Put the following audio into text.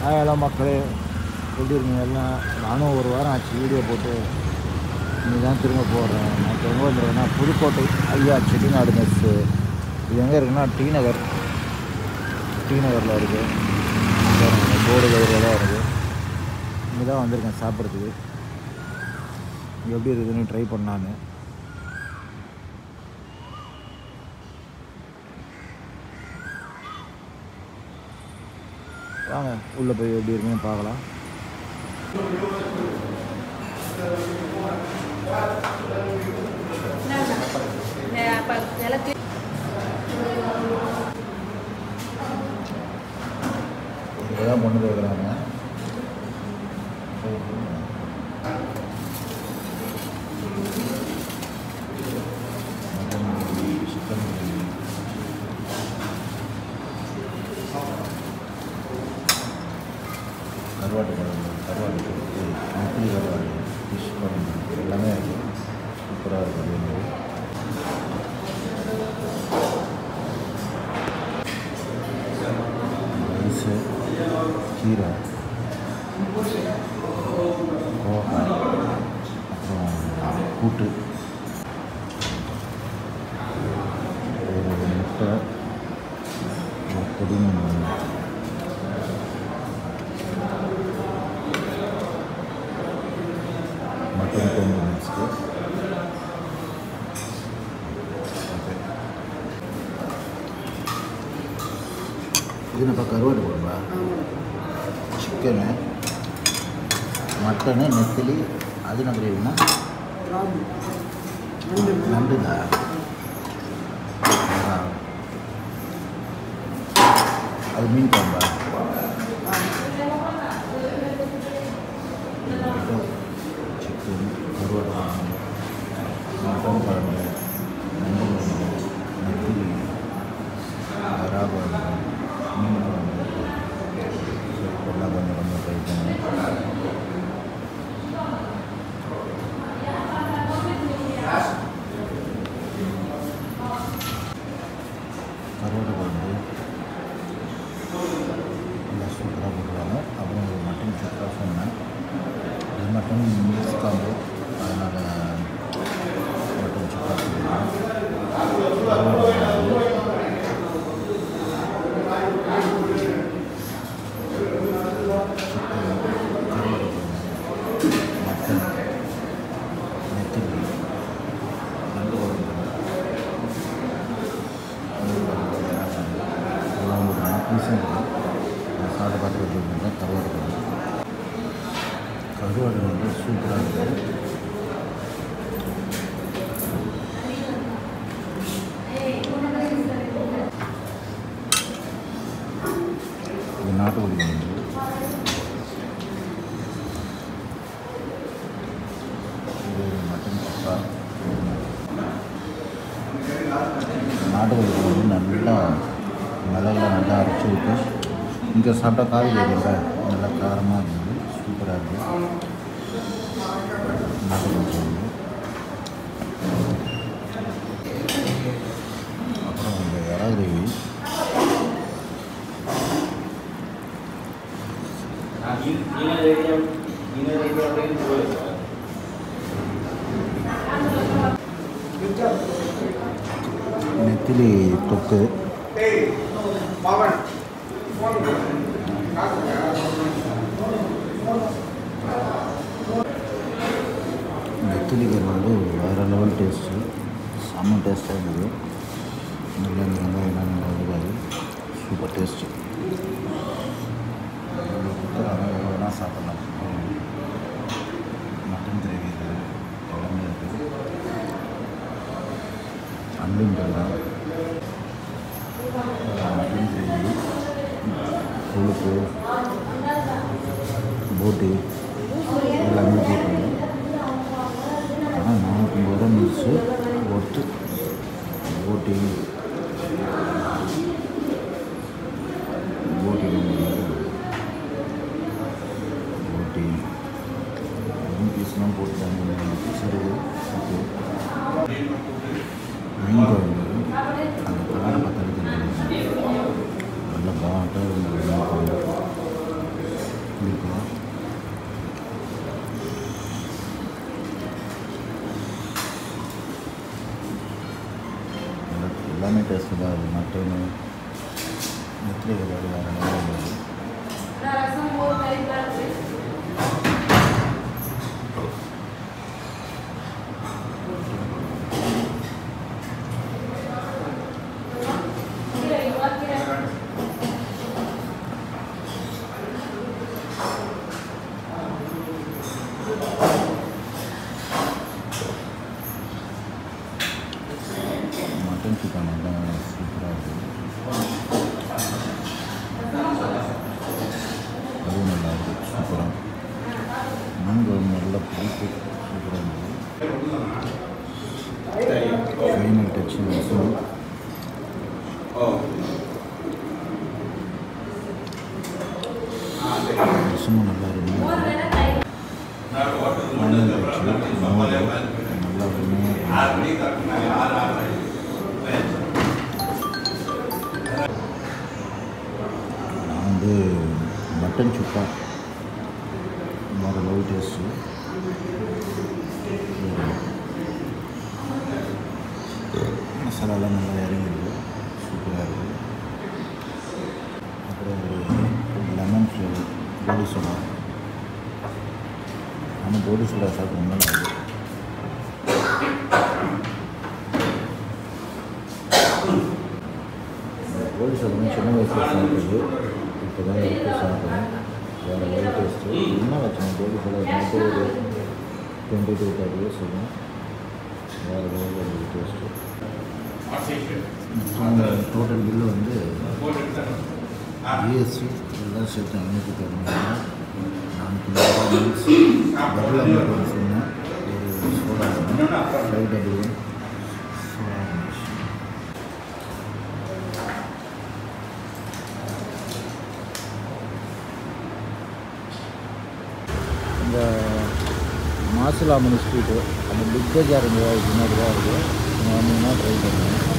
Hello மக்களே எப்படி இருக்கீங்க எல்லாம் நானும் ஒரு வாரம் ஆச்சு வீடியோ போட்டு இன்னைக்கு தான் திரும்ப போடுறேன் நான் இப்போ எங்கே வந்துருக்கேன்னா புதுக்கோட்டை ஐயா செட்டிநாடு மெஸ்ஸு இது எங்கே இருக்குன்னா டி நகர் டி நகரில் இருக்குது போர்டு கயிறு தான் இருக்குது இங்கே தான் வந்திருக்கேன் சாப்பிட்றதுக்கு இங்கே எப்படி இருக்குதுன்னு ட்ரை பண்ணான்னு வாங்க உள்ளே போய் எப்படி இருக்குன்னு பார்க்கலாம் அப்போ எல்லாத்தையும் இங்கே தான் கொண்டு போய் வைக்கிறாங்க சிக்கன் கருவாட்டு குழம்பு கருவாட்டு குழம்பு நெத்திலி கருவாடு ஃபிஷ் குழம்பு எல்லாமே இருக்குது சூப்பராக இருக்குது அது ரைஸு கீரை கோகா அப்புறம் கூட்டு ஒரு முட்டை ஒரு புதினா மட்டன் குழம்பு மிக்ஸ்க்கு ஓகே இது நம்ம கருவாடு குழம்பா சிக்கனு மட்டனு நெத்திலி அது என்ன கிரேவினா நண்டுதா ஆ. அது மீன் குழம்பா சிக்கன் கருவாடு குழம்பு மட்டன் குழம்பு நண்டு குழம்பு நெத்திலி வரா குழம்பு மீன் குழம்பு ஸோ எல்லாம் கொஞ்சம் கொஞ்சம் ட்ரை பண்ணுவேன் கருவாடு குழம்பு எல்லாம் சூப்பராக போட்டுருவாங்க அப்புறம் ஒரு மட்டன் சூப்பராக சொன்னேன் இது மட்டன் மிக்ஸ் காம்போ அதனால் மட்டன் சூப்பராக சொல்லுவேன் கருவாடு குழம்பு சிக்கன் கருவாடு குழம்பு மட்டன் நெத்திலி ரெண்டு குழம்பு எல்லாம் போடுறாங்க பீஸும் நான் சாப்பிட்டு பார்த்து வச்சுருக்கேன் கருவாடு குழம்பு கருவாடு வந்து சூப்பராக இருக்குது இது நாட்டுக்கோழி குழம்பு இது மட்டன் சுக்கா நாட்டுக்கோழி குழம்பு நல்லா மிளகுல நல்லா அரைச்சி விட்டு இங்கே சாப்பிட்டா காவி இல்லை நல்லா காரமாக இருந்தது சூப்பராக இருக்குது நாட்டுக்கோழி குழம்பு அப்புறம் இந்த இறா கிரேவி நெத்திலி தொக்கு நெத்திலி கருவாடு வேறு லெவல் டேஸ்ட்டு செம்ம டேஸ்ட்டாக இருந்தது நல்லா இந்த வெங்காயம் நல்லா இருக்காது சூப்பர் டேஸ்ட்டு எவ்வளோ வேணால் சாப்பிட்லாம் மட்டன் கிரேவி இருக்குது எல்லாமே இருக்குது அன்லிமிட்டட் தான் மட்டன் கிரேவி கொழுப்பு போட்டி எல்லாமே போட்டுருங்க ஆனால் நானூற்றம்பது ரூபா மிக்ஸு ஒர்த்து போட்டி போட்டி போட்டி பீஸ்லாம் போட்டுட்டாங்க சரி ஓகே மீன் குழம்பு அந்த கலரை பார்த்தாலே தெரியும் நல்ல பாட்டாக இருந்தது மீன் குழம்பு டேஸ்ட்டு தான் அது மட்டனு நெத்திலி ஏதாவது வேறு லெவலில் இருந்தது ரசம் மோர் கறி பருப்பு கீரை இவ்வளோ கீரை மட்டன் சுக்கா நல்லா சூப்பராக இருக்குது அதுவும் நல்லா இருக்குது சூப்பராக மீன் குழம்பு நல்லா பிடிப்பு சூப்பராக இருந்தது ஃபைனல் டச்சு ரசம் ரசமும் நல்லா இருந்தது ஃபைனல் டச்சு மோர் நல்லா அருமையாக இருந்தது நான் வந்து மட்டன் சுக்கா வேறு லெவல் டேஸ்ட்டு மசாலாலாம் நல்லா இறங்கிடுது சூப்பராக இருக்குது அப்புறம் ஒரு லெமன் ஃப்ளேவர் கோலி சோடா ஆனால் கோலி சோடா சாப்பிட்டு ரொம்ப நல்லா இருக்குது கோலி சோடா சின்ன வயசில் சாப்பிட்டது இப்போ தான் எடுத்து சாப்பிட்றேன் வேறு லெவல் டேஸ்ட்டு என்ன வச்சோம் கோலி சோடா மட்டும் ஒரு டுவெண்ட்டி டூ தேர்ட்டி இயர்ஸ் இருக்கும் வேறு லெவலில் டேஸ்ட்டு டோட்டல் பில்லு வந்து ஜிஎஸ்டி எல்லாம் சேர்த்து ஐநூற்றி பதினொன்று நானூற்றி நாற்பது மீல்ஸ் டபுள் அமௌண்ட் ஒன்று சொன்னேன் ஒரு soda five double one soda இருந்துச்சு இந்த மாசிலாமணி ஸ்ட்ரீட்டு அந்த பிக் பஜார் இந்த முன்னாடி தான் இருக்குது நீங்கள் வந்தீங்கன்னா ட்ரை பண்ணுங்கள்